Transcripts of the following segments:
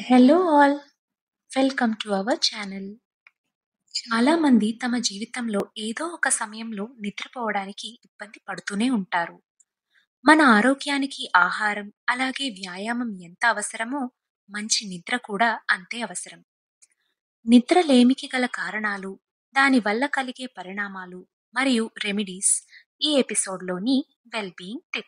hello all welcome to our channel చాలా మంది తమ జీవితంలో ఏదో ఒక సమయంలో నిద్రపోవడానికి ఇబ్బంది పడుతూనే ఉంటారు మన ఆరోగ్యానికి ఆహారం అలాగే వ్యాయామం ఎంత అవసరమో మంచి నిద్ర కూడా అంతే అవసరం నిద్ర లేమికి గల కారణాలు దాని వల్ల కలిగే పరిణామాలు మరియు రెమెడీస్ ఈ ఎపిసోడ్లోని వెల్ బీయింగ్ టిప్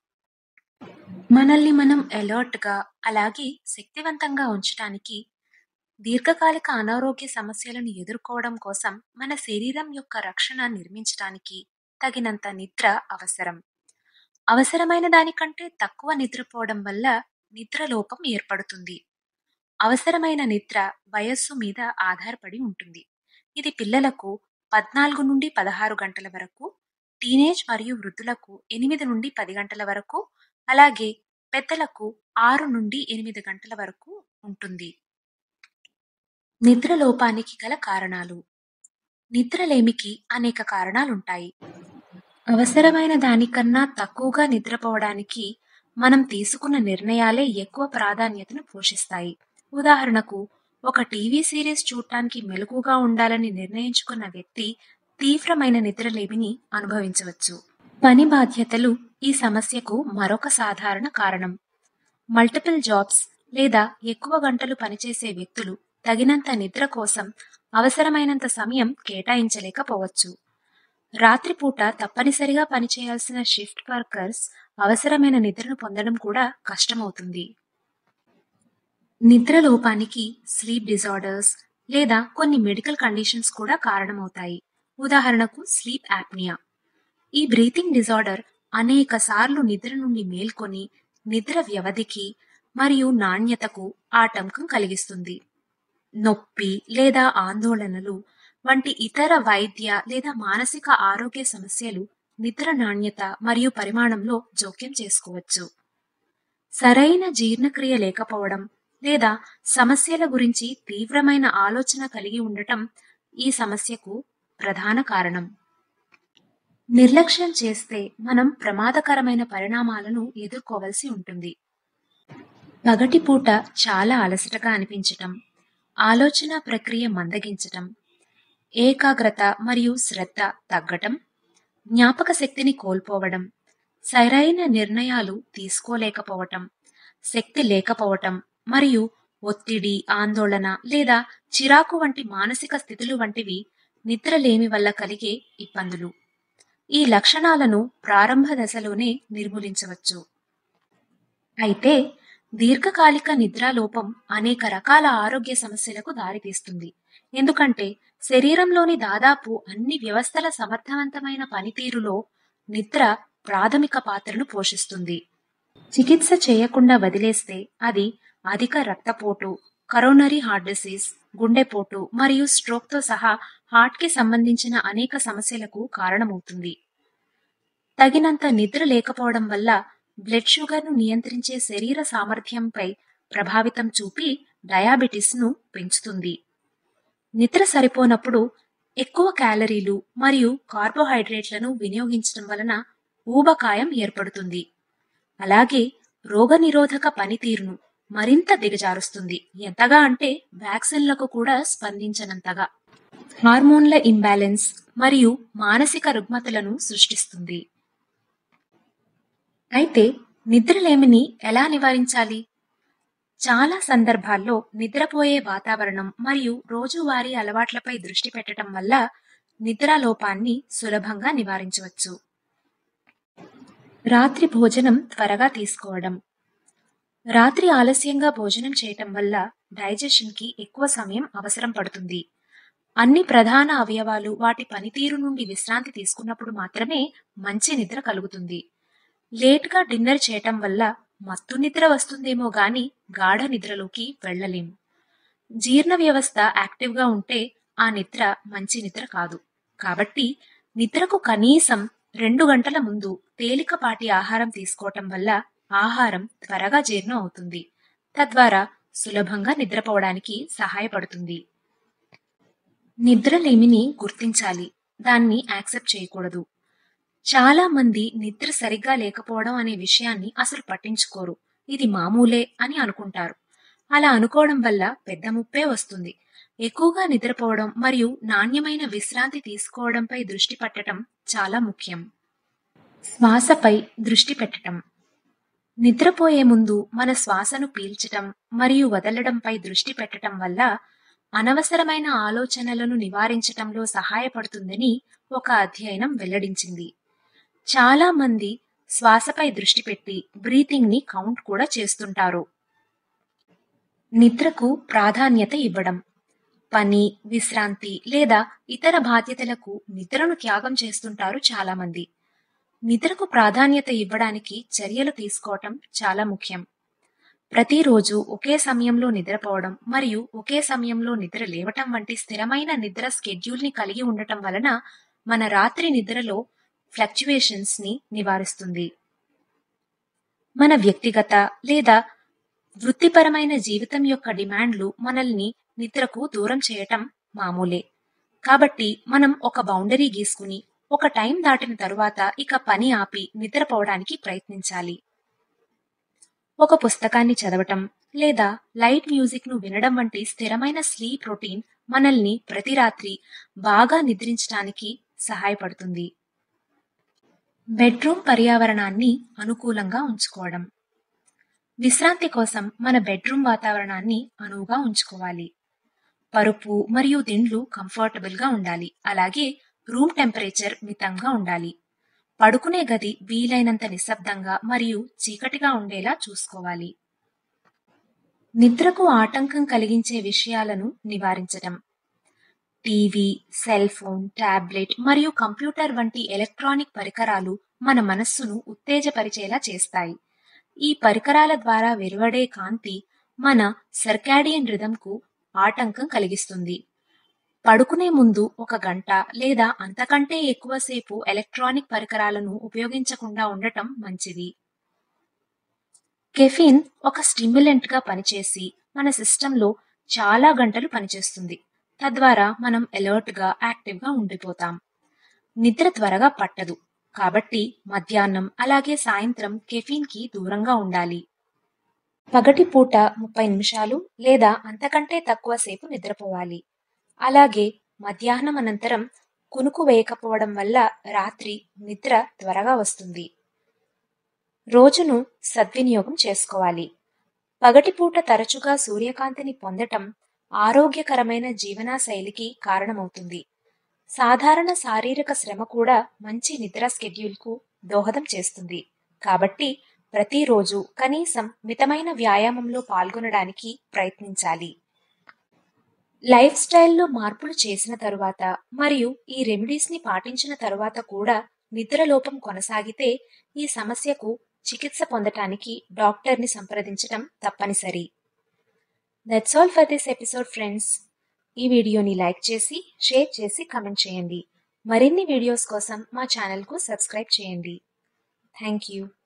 మనల్ని మనం అలర్ట్గా అలాగే శక్తివంతంగా ఉంచడానికి దీర్ఘకాలిక అనారోగ్య సమస్యలను ఎదుర్కోవడం కోసం మన శరీరం యొక్క రక్షణ నిర్మించడానికి తగినంత నిద్ర అవసరం అవసరమైన దానికంటే తక్కువ నిద్రపోవడం వల్ల నిద్రలోపం ఏర్పడుతుంది అవసరమైన నిద్ర వయస్సు మీద ఆధారపడి ఉంటుంది ఇది పిల్లలకు పద్నాలుగు నుండి పదహారు గంటల వరకు టీనేజ్ మరియు వృద్ధులకు ఎనిమిది నుండి పది గంటల వరకు అలాగే పెద్దలకు ఆరు నుండి ఎనిమిది గంటల వరకు ఉంటుంది నిద్ర లోపానికి గల కారణాలు నిద్రలేమికి అనేక కారణాలుంటాయి అవసరమైన దానికన్నా తక్కువగా నిద్రపోవడానికి మనం తీసుకున్న నిర్ణయాలే ఎక్కువ ప్రాధాన్యతను పోషిస్తాయి ఉదాహరణకు ఒక టీవీ సిరీస్ చూడటానికి మెలకుగా ఉండాలని నిర్ణయించుకున్న వ్యక్తి తీవ్రమైన నిద్రలేమిని అనుభవించవచ్చు పని బాధ్యతలు ఈ సమస్యకు మరొక సాధారణ కారణం మల్టిపుల్ జాబ్స్ లేదా ఎక్కువ గంటలు పనిచేసే వ్యక్తులు తగినంత నిద్ర కోసం అవసరమైనంత సమయం కేటాయించలేకపోవచ్చు రాత్రిపూట తప్పనిసరిగా పనిచేయాల్సిన షిఫ్ట్ వర్కర్స్ అవసరమైన నిద్రను పొందడం కూడా కష్టమవుతుంది నిద్ర లోపానికి స్లీప్ డిజార్డర్స్ లేదా కొన్ని మెడికల్ కండిషన్స్ కూడా కారణమవుతాయి ఉదాహరణకు స్లీప్ యాప్నియా ఈ బ్రీతింగ్ డిజార్డర్ అనేక సార్లు నిద్ర నుండి మేల్కొని నిద్ర వ్యవధికి మరియు నాణ్యతకు ఆటంకం కలిగిస్తుంది నొప్పి లేదా ఆందోళనలు వంటి ఇతర వైద్య లేదా మానసిక ఆరోగ్య సమస్యలు నిద్ర నాణ్యత మరియు పరిమాణంలో జోక్యం చేసుకోవచ్చు సరైన జీర్ణక్రియ లేకపోవడం లేదా సమస్యల గురించి తీవ్రమైన ఆలోచన కలిగి ఉండటం ఈ సమస్యకు ప్రధాన కారణం నిర్లక్ష్యం చేస్తే మనం ప్రమాదకరమైన పరిణామాలను ఎదుర్కోవలసి ఉంటుంది పగటిపూట చాలా అలసటగా అనిపించటం ఆలోచన ప్రక్రియ మందగించటం ఏకాగ్రత మరియు శ్రద్ధ తగ్గటం జ్ఞాపక శక్తిని కోల్పోవడం సరైన నిర్ణయాలు తీసుకోలేకపోవటం శక్తి లేకపోవటం మరియు ఒత్తిడి ఆందోళన లేదా చిరాకు వంటి మానసిక స్థితులు వంటివి నిద్రలేమి వల్ల కలిగే ఇబ్బందులు ఈ లక్షణాలను ప్రారంభ దశలోనే నిర్మూలించవచ్చు అయితే దీర్ఘకాలిక నిద్రాలోపం అనేక రకాల ఆరోగ్య సమస్యలకు దారితీస్తుంది ఎందుకంటే శరీరంలోని దాదాపు అన్ని వ్యవస్థల సమర్థవంతమైన పనితీరులో నిద్ర ప్రాథమిక పాత్రను పోషిస్తుంది చికిత్స చేయకుండా వదిలేస్తే అది అధిక రక్తపోటు కరోనరీ హార్ట్ డిసీజ్ గుండెపోటు మరియు స్ట్రోక్తో సహా హార్ట్కి సంబంధించిన అనేక సమస్యలకు కారణమవుతుంది తగినంత నిద్ర లేకపోవడం వల్ల బ్లడ్ షుగర్ను నియంత్రించే శరీర సామర్థ్యంపై ప్రభావితం చూపి డయాబెటిస్ను పెంచుతుంది నిద్ర సరిపోనప్పుడు ఎక్కువ క్యాలరీలు మరియు కార్బోహైడ్రేట్లను వినియోగించడం వలన ఊబకాయం ఏర్పడుతుంది అలాగే రోగనిరోధక పనితీరును మరింత దిగజారుస్తుంది ఎంతగా అంటే వ్యాక్సిన్లకు కూడా స్పందించనంతగా హార్మోన్ల ఇంబ్యాలెన్స్ మరియు మానసిక రుగ్మతలను సృష్టిస్తుంది అయితే నిద్రలేమిని ఎలా నివారించాలి చాలా సందర్భాల్లో నిద్రపోయే వాతావరణం మరియు రోజువారీ అలవాట్లపై దృష్టి పెట్టడం వల్ల నిద్రాలోపాన్ని సులభంగా నివారించవచ్చు రాత్రి భోజనం త్వరగా తీసుకోవడం రాత్రి ఆలస్యంగా భోజనం చేయటం వల్ల డైజెషన్కి ఎక్కువ సమయం అవసరం పడుతుంది అన్ని ప్రధాన అవయవాలు వాటి పనితీరు నుండి విశ్రాంతి తీసుకున్నప్పుడు మాత్రమే మంచి నిద్ర కలుగుతుంది లేట్గా డిన్నర్ చేయటం వల్ల మత్తు నిద్ర వస్తుందేమో గాని గాఢ నిద్రలోకి వెళ్ళలేం జీర్ణ వ్యవస్థ యాక్టివ్గా ఉంటే ఆ నిద్ర మంచి నిద్ర కాదు కాబట్టి నిద్రకు కనీసం రెండు గంటల ముందు తేలికపాటి ఆహారం తీసుకోవటం వల్ల ఆహారం త్వరగా జీర్ణం అవుతుంది తద్వారా సులభంగా నిద్రపోవడానికి సహాయపడుతుంది నిద్రలేమిని గుర్తించాలి దాన్ని యాక్సెప్ట్ చేయకూడదు చాలా మంది నిద్ర సరిగ్గా లేకపోవడం అనే విషయాన్ని అసలు పట్టించుకోరు ఇది మామూలే అని అనుకుంటారు అలా అనుకోవడం వల్ల పెద్ద ముప్పే వస్తుంది ఎక్కువగా నిద్రపోవడం మరియు నాణ్యమైన విశ్రాంతి తీసుకోవడంపై దృష్టి పెట్టడం చాలా ముఖ్యం శ్వాసపై దృష్టి పెట్టడం నిద్రపోయే ముందు మన శ్వాసను పీల్చటం మరియు వదలడంపై దృష్టి పెట్టడం వల్ల అనవసరమైన ఆలోచనలను నివారించటంలో సహాయపడుతుందని ఒక అధ్యయనం వెల్లడించింది చాలా మంది శ్వాసపై దృష్టి పెట్టి బ్రీతింగ్ ని కౌంట్ కూడా చేస్తుంటారు నిద్రకు ప్రాధాన్యత ఇవ్వడం పని విశ్రాంతి లేదా ఇతర బాధ్యతలకు నిద్రను త్యాగం చేస్తుంటారు చాలా మంది నిద్రకు ప్రాధాన్యత ఇవ్వడానికి చర్యలు తీసుకోవటం చాలా ముఖ్యం ప్రతిరోజు ఒకే సమయంలో నిద్రపోవడం మరియు ఒకే సమయంలో నిద్ర లేవటం వంటి స్థిరమైన నిద్ర స్కెడ్యూల్ ని కలిగి ఉండటం వలన మన రాత్రి నిద్రలో ఫ్లక్చువేషన్స్ ని నివారిస్తుంది మన వ్యక్తిగత లేదా వృత్తిపరమైన జీవితం యొక్క డిమాండ్లు మనల్ని నిద్రకు దూరం చేయటం మామూలే కాబట్టి మనం ఒక బౌండరీ గీసుకుని ఒక టైం దాటిన తరువాత ఇక పని ఆపి నిద్రపోవడానికి ప్రయత్నించాలి ఒక పుస్తకాన్ని చదవటం లేదా లైట్ మ్యూజిక్ ను వినడం వంటి స్థిరమైన స్లీప్ రొటీన్ మనల్ని ప్రతి రాత్రి బాగా నిద్రించడానికి సహాయపడుతుంది బెడ్రూమ్ పర్యావరణాన్ని అనుకూలంగా ఉంచుకోవడం విశ్రాంతి కోసం మన బెడ్రూమ్ వాతావరణాన్ని అనువుగా ఉంచుకోవాలి పరుపు మరియు దిండ్లు కంఫర్టబుల్ గా ఉండాలి అలాగే రూమ్ టెంపరేచర్ మితంగా ఉండాలి పడుకునే గది వీలైనంత నిశ్శబ్దంగా మరియు చీకటిగా ఉండేలా చూసుకోవాలి నిద్రకు ఆటంకం కలిగించే విషయాలను నివారించటం టీవీ సెల్ ఫోన్ టాబ్లెట్ మరియు కంప్యూటర్ వంటి ఎలక్ట్రానిక్ పరికరాలు మన మనస్సును ఉత్తేజపరిచేలా చేస్తాయి ఈ పరికరాల ద్వారా వెలువడే కాంతి మన సర్కాడియన్ రిథంకు ఆటంకం కలిగిస్తుంది పడుకునే ముందు ఒక గంట లేదా అంతకంటే ఎక్కువసేపు ఎలక్ట్రానిక్ పరికరాలను ఉపయోగించకుండా ఉండటం మంచిది కెఫిన్ ఒక స్టిమ్యులెంట్ గా పనిచేసి మన సిస్టంలో చాలా గంటలు పనిచేస్తుంది తద్వారా మనం అలర్ట్ గా యాక్టివ్ గా ఉండిపోతాం నిద్ర త్వరగా పట్టదు కాబట్టి మధ్యాహ్నం అలాగే సాయంత్రం కెఫీన్ కి దూరంగా ఉండాలి పగటి పూట ముప్పై నిమిషాలు లేదా అంతకంటే తక్కువ సేపు నిద్రపోవాలి అలాగే మధ్యాహ్నం అనంతరం కునుకు వేయకపోవడం వల్ల రాత్రి నిద్ర త్వరగా వస్తుంది రోజును సద్వినియోగం చేసుకోవాలి పగటిపూట తరచుగా సూర్యకాంతిని పొందటం ఆరోగ్యకరమైన జీవనశైలికి కారణమవుతుంది సాధారణ శారీరక శ్రమ కూడా మంచి నిద్ర స్కెడ్యూల్కు దోహదం చేస్తుంది కాబట్టి ప్రతిరోజు కనీసం మితమైన వ్యాయామంలో పాల్గొనడానికి ప్రయత్నించాలి లైఫ్ స్టైల్లో మార్పులు చేసిన తరువాత మరియు ఈ రెమెడీస్ ని పాటించిన తరువాత కూడా నిద్రలోపం కొనసాగితే ఈ సమస్యకు చికిత్స పొందటానికి డాక్టర్ని సంప్రదించటం తప్పనిసరి that's all for this episode friends ఈ వీడియోని లైక్ చేసి షేర్ చేసి కమెంట్ చేయండి మరిన్ని వీడియోస్ కోసం మా ఛానల్కు సబ్స్క్రైబ్ చేయండి థ్యాంక్ యూ